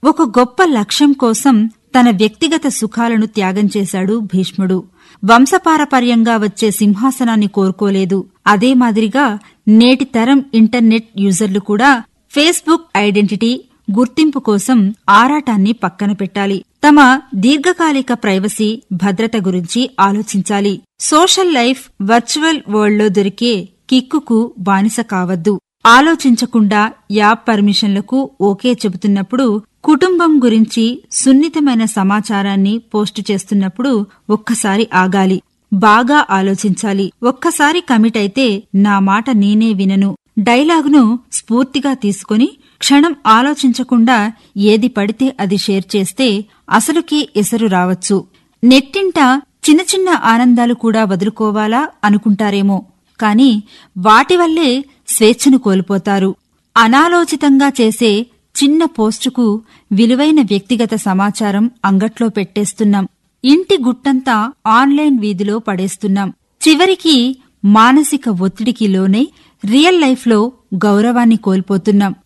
ఒక గొప్ప లక్ష్యం కోసం తన వ్యక్తిగత సుఖాలను త్యాగం చేశాడు భీష్ముడు వంశపారపర్యంగా వచ్చే సింహాసనాన్ని కోరుకోలేదు అదే మాదిరిగా నేటి తరం ఇంటర్నెట్ యూజర్లు కూడా ఫేస్బుక్ ఐడెంటిటీ గుర్తింపు కోసం ఆరాటాన్ని పక్కన పెట్టాలి తమ దీర్ఘకాలిక ప్రైవసీ భద్రత గురించి ఆలోచించాలి సోషల్ లైఫ్ వర్చువల్ వరల్డ్లో దొరికే కిక్కుకు బానిస కావద్దు ఆలోచించకుండా యాప్ పర్మిషన్లకు ఓకే చెబుతున్నప్పుడు కుటుంబం గురించి సున్నితమైన సమాచారాన్ని పోస్టు చేస్తున్నప్పుడు ఒక్కసారి ఆగాలి బాగా ఆలోచించాలి ఒక్కసారి కమిట్ అయితే నా మాట నేనే వినను డైలాగును స్ఫూర్తిగా తీసుకుని క్షణం ఆలోచించకుండా ఏది పడితే అది షేర్ చేస్తే అసలుకే ఎసరు రావచ్చు నెట్టింట చిన్న చిన్న ఆనందాలు కూడా వదులుకోవాలా అనుకుంటారేమో కాని వాటి వల్లే స్వేచ్ఛను కోల్పోతారు అనాలోచితంగా చేసే చిన్న పోస్టుకు విలువైన వ్యక్తిగత సమాచారం అంగట్లో పెట్టేస్తున్నాం ఇంటి గుట్టంతా ఆన్లైన్ వీధిలో పడేస్తున్నాం చివరికి మానసిక ఒత్తిడికి లోనై రియల్ లైఫ్లో గౌరవాన్ని కోల్పోతున్నాం